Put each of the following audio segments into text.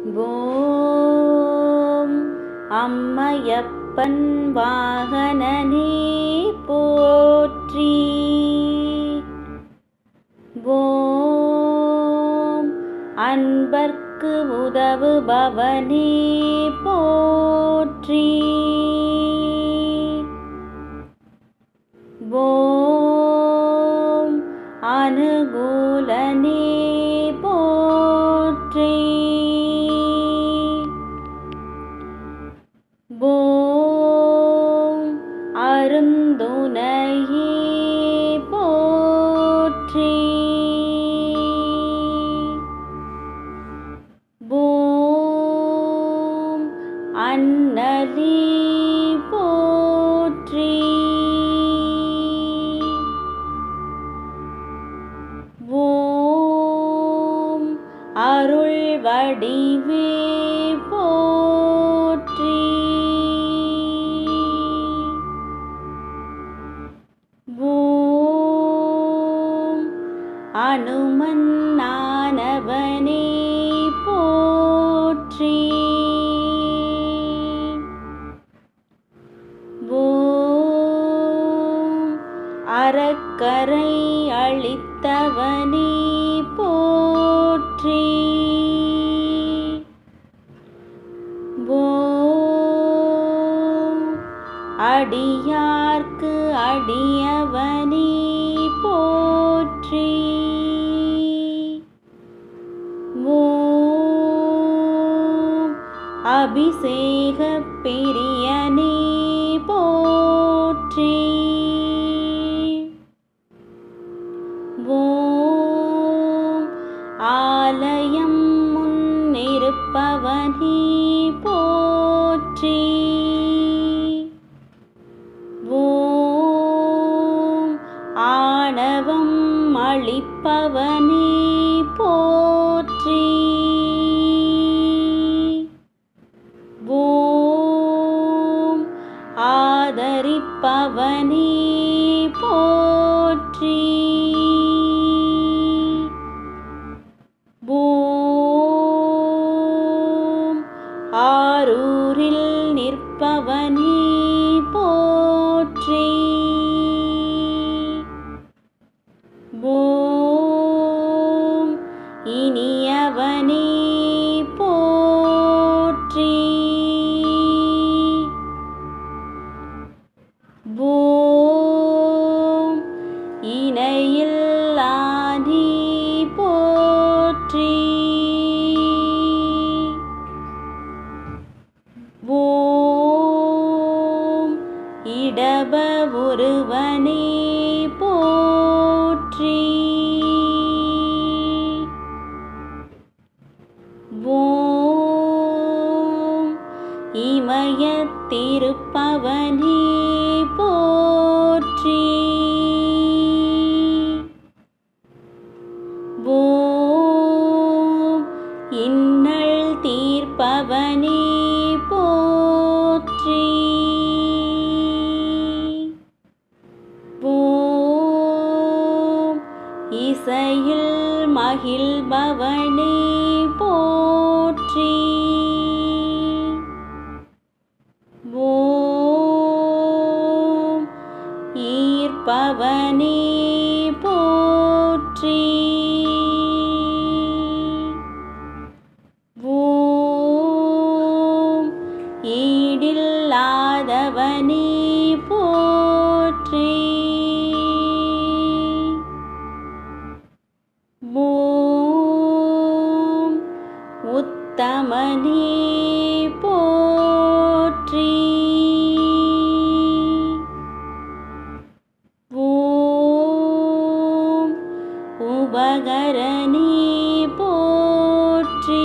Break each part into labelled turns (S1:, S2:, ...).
S1: ஓம் அம்மையப்பன் வாகனனே போற்றி ஓம் அன்பர்க்கு உதவுபவனே போற்றி ஓம் அனுகூலனே போற்றி ஓம் அருந்துணையே போற்றி ஓம் அன்னலி போற்றி ஓம் அருள் வடிவே போற்றி ஓம் அனுமன் நானவனே போற்றி ஓம் அறக்கரை அளித்தவனே போற்றி ஓம் அடியார்க்கு அடியவனே போற்றி ஓம் அபிஷேக பிரியனே போற்றி ஓம் ஆலயம் முன்னிருப்பவனே போற்றி ஓம் ஆணவம் அளிப்பவனே போற்றி ஓம் ஆதரிப்பவனே போற்றி ஓம் ஆரூரில் நிற்பவனே போற்றி ஓம் இனியவனே போற்றி ஓம் இணையில்லானே போற்றி ஓம் இடப ஒருவனே போற்றி ஓம் இமயத்திருப்பவனே போற்றி ஓம் இன்னல் தீர்ப்பவனே போற்றி ஓம் இசையில் மகிழ்பவனே போற்றி ஓம் ஈர்ப்பவனே போற்றி ஓம் ஈடில்லாதவனே போற்றி ஓம் உத்தமனே போற்றி ஓம் உபகரணே போற்றி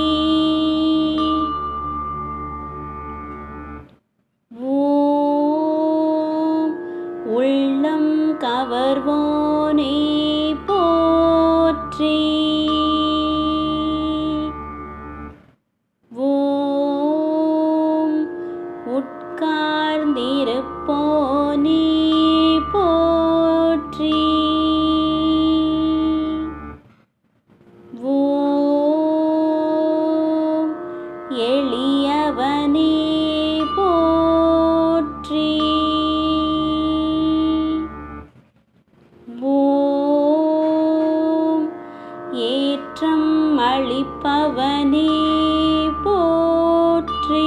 S1: ஓம் உள்ளம் கவர்வோனே போற்றி ஓம் உட்கார்ந்திருப்போனே போற்றி ஓம் எளியவனே போற்றி ஓம் ஏற்றம் அளிப்பவனே போற்றி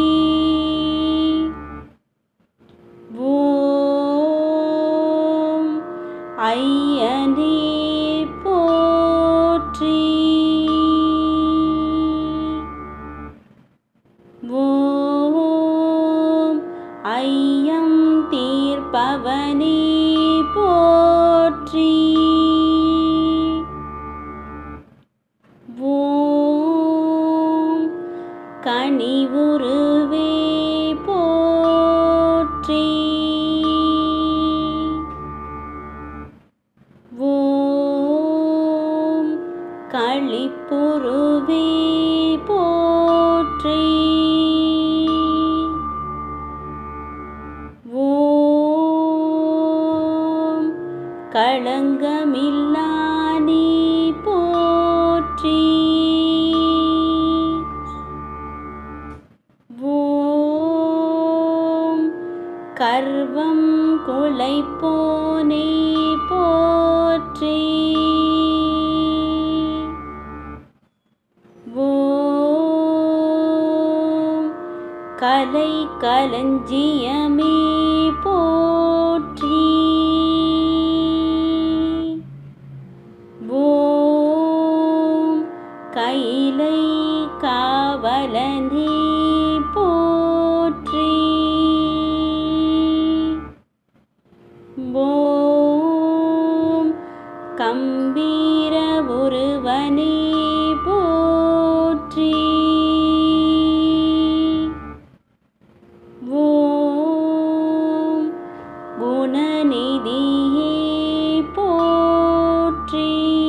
S1: ஓம் ஐயனே போற்றி ஓம் ஐயம் தீர்ப்பவனே போற்றி ஓம் கனிவுருவே போற்றி ஓம் களிப்புருவே போற்றி ஓம் களங்கமில்லா நீ போற்றி ஓம் கர்வம் குலைப்போனே போற்றி ஓம் கலை களஞ்சியமே போற்றி ஓம் கைலை காவலனே போற்றி ஓம் கம்பீர ஒருவனே போற்றி ஓம் குணநிதியே போற்றி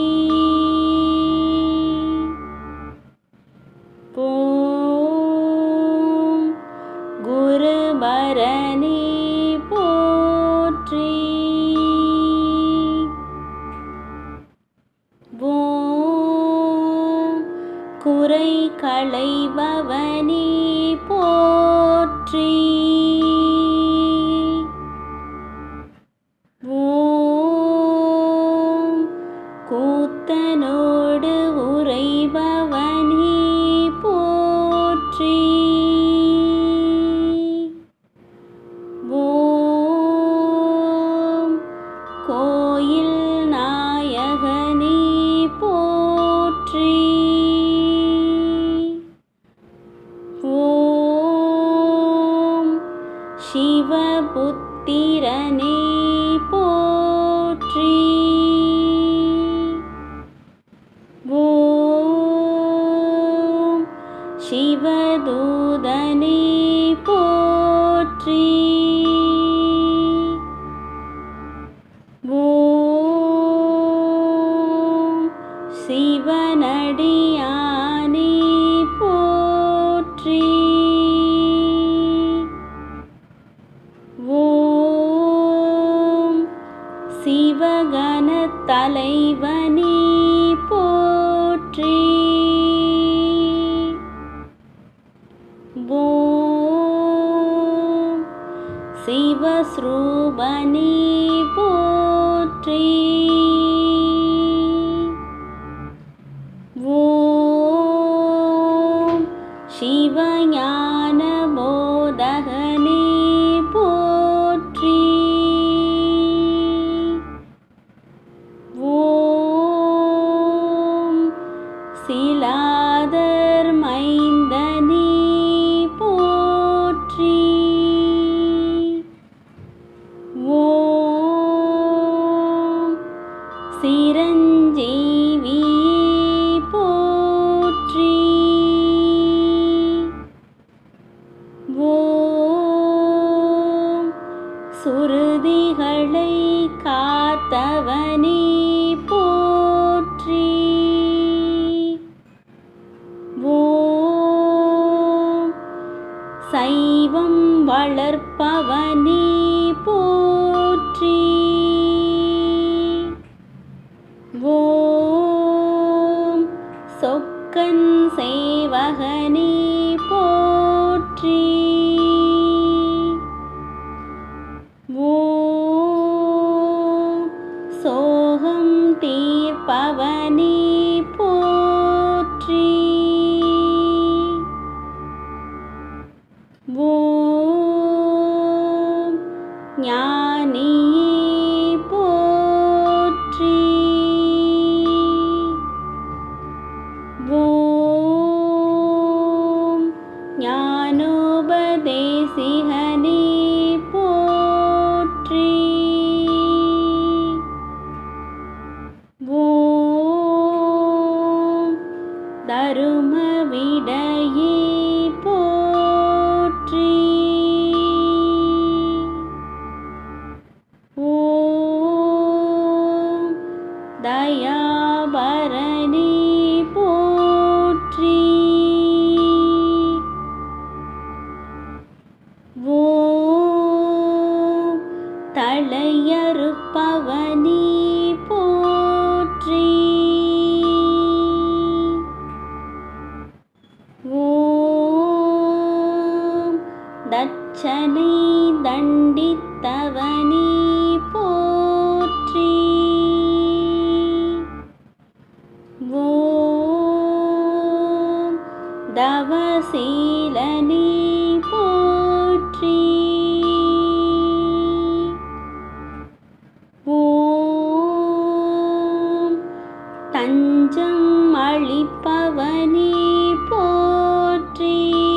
S1: ஓம் குருபரனே போற்றி ஓம் குறை களைபவனே போற்றி ஓம் கூத்தனோடு உறைபவனே போற்றி ஓம் கோயில் நாயகனே போற்றி ஓம் சிவபுத்திரனே போற்றி ஓம் சிவதூதனே போற்றி ஓம் சிவனடியானே போற்றி ஓம் சிவகண தலைவனே போற்றி ஓம் சிவஸ்ரூபனே போற்றி ஓம் சிவஞான போதகனே போற்றி ஓம் சிலாதர் மைந்தனே போற்றி ஓம் சிரஞ்சீவி போற்றி ஓம் சுருதிகளை காத்தவனே போற்றி ஓம் சைவம் வளர்ப்பவனே போற்றி ஓம் சொக்கன் சேவகனே போற்றி ஓம் சோகம் தீர்ப்பவனே போற்றி ஓம் ஞானியே போற்றி ஓம் ஞானோபதேசிகனே போற்றி ஓம் தரும விடையே போற்றி ஓம் தயாபரணி போற்றி ஓம் தலையறுப்பவனி போற்றி ஓம் தட்சனை தண்டித்தவனி போற்றி ஓம் தவசீலனே போற்றி ஓம் தஞ்சம் அளிப்பவனே போற்றி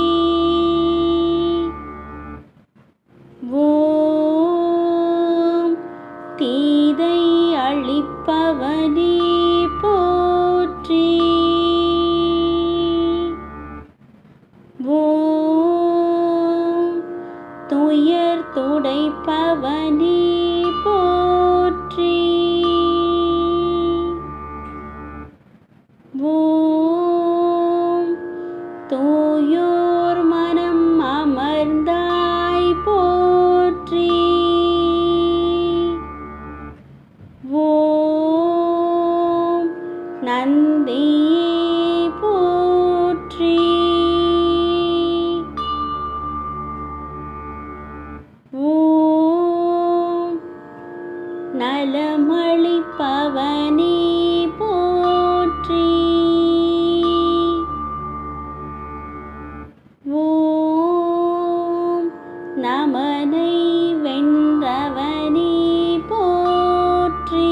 S1: ஓம் தீதை அளிப்பவனே போற்றி ஓம் துயர் துடைப்பவனே போற்றி ஓம் தூயோர் மனம் அமர்ந்தாய் போற்றி ஓம் நந்தியே போற்றி ஓம் நலமளிப்பவனே போற்றி ஓம் நமனை வென்றவனே போற்றி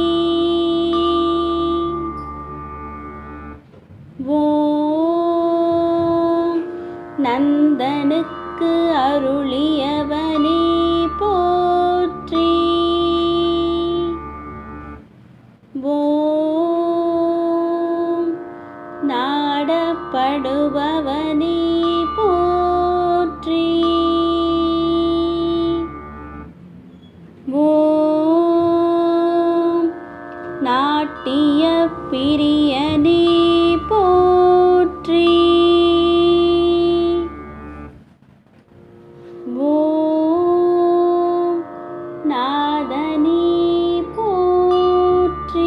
S1: ஓம் நந்தனுக்கு அருளியவனே போற்றி ஓம் நாடப்படுபவனே போற்றி ஓம் நாட்டிய பிரியனே போற்றி ஓம் நாதனே போற்றி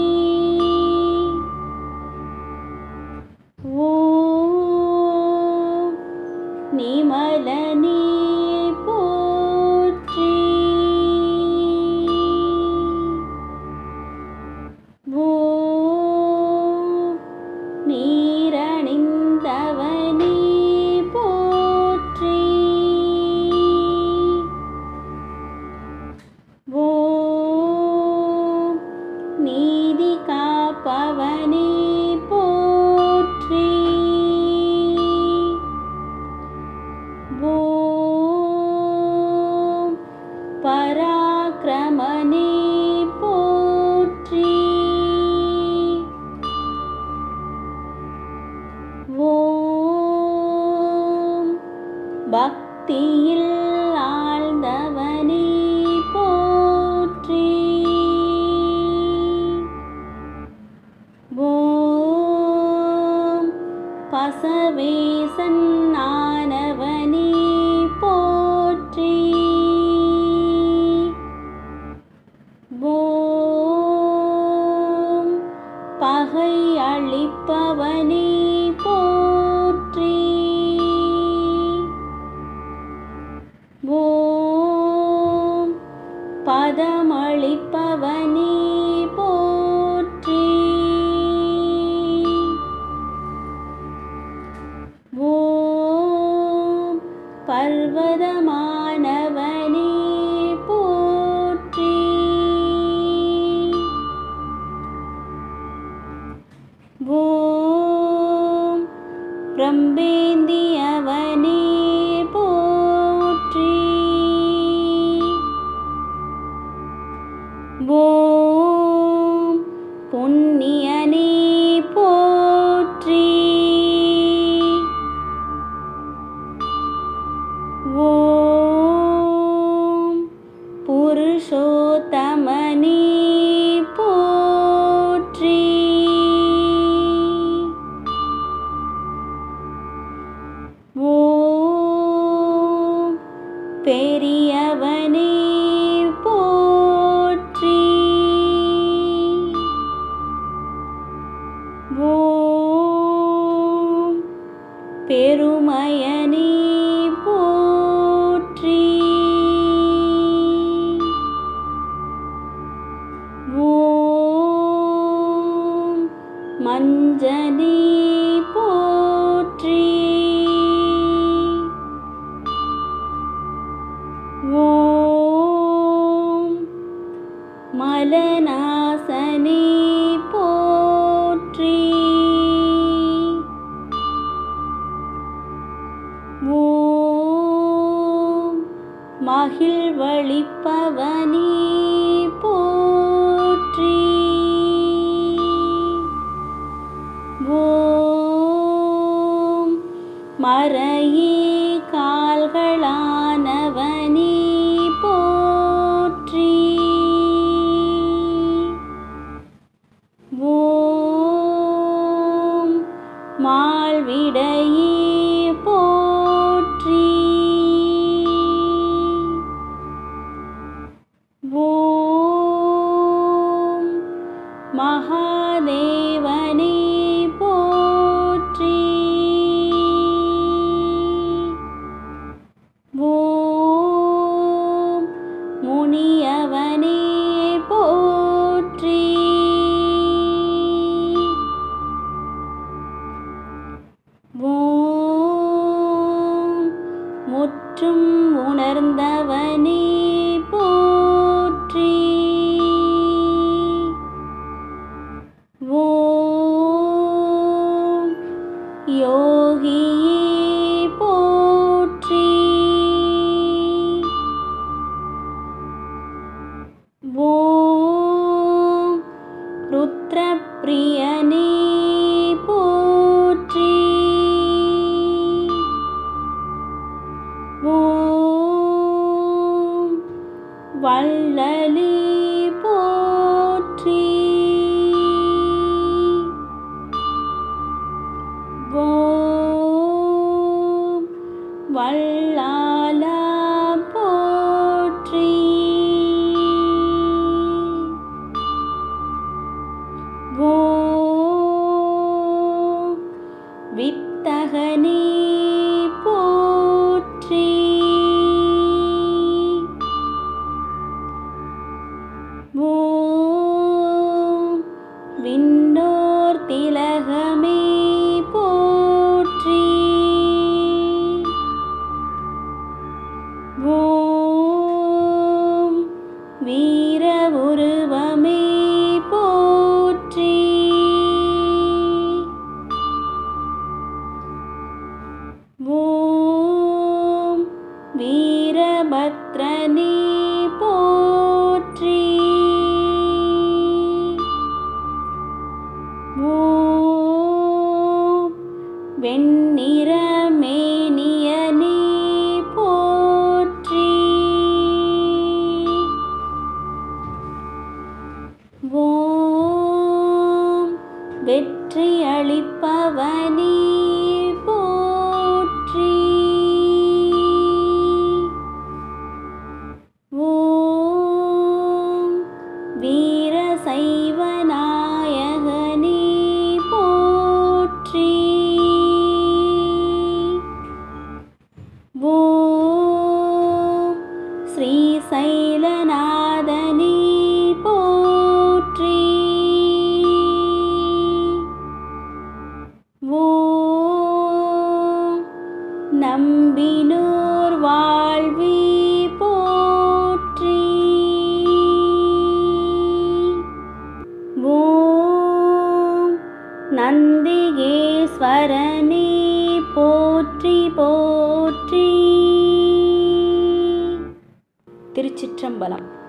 S1: ஓம் நிமலனே போற்றி ஓம் நீரணிந்தவனே போற்றி ஓம் நீதி காப்பவனே போற்றி ஓம் பராக்கிரமனே போற்றி ஓம் பக்தியில் ஆழ்ந்தவனே போற்றி ஓம் பசவேசன் ஆனவனே போற்றி ஓம் பகை அளிப்பவனே போற்றி பர்வதமானவனே போற்றி ஓம் பிரம்பேந்தியவனே போற்றி ஓம் புண்ணியனே போற்றி ஓம் புருஷோத்தமனே போற்றி ஓம் பெரியவனே போற்றி ஓம் பெருமையனே போற்றி ஓம் மஞ்சனே போற்றி ஓம் மலநாசனே போற்றி ஓம் மகிழ்வளிப்பவனே போற்றி ஓம் மறையே கால்களானவனே போற்றி ஓம் மால்விடையே போற்றி ஓம் மகாதேவனே போற்றி ஓம் முனியவனே போற்றி ஓம் முற்றும் உணர்ந்தவனே போற்றி ஓம் யோகியே போற்றி ஓம் ருத்ரப்பிரியனே போற்றி ஓம் வள்ளலே போற்றி ஓம் வள்ளாலா போற்றி ஓம் வித்தகனே போற்றி ஓம் விண்ணோர் திலகமே போற்றி ஓம் வீர உருவமே போற்றி ஓம் வீரபத்ரனே போற்றி ஓம் வெண்ணிறமேனியனே போற்றி ஓம் வெற்றி அளிப்பவனே போற்றி ஓம் வீர சைவநாயகனே போற்றி ஓம் ஸ்ரீசைலநாதனே போற்றி ஓம் நம்பினோர் வாழ்வி போற்றி ஓம் நந்திகேஸ்வரனே போற்றி போற்றி திருச்சிற்றம்பலம்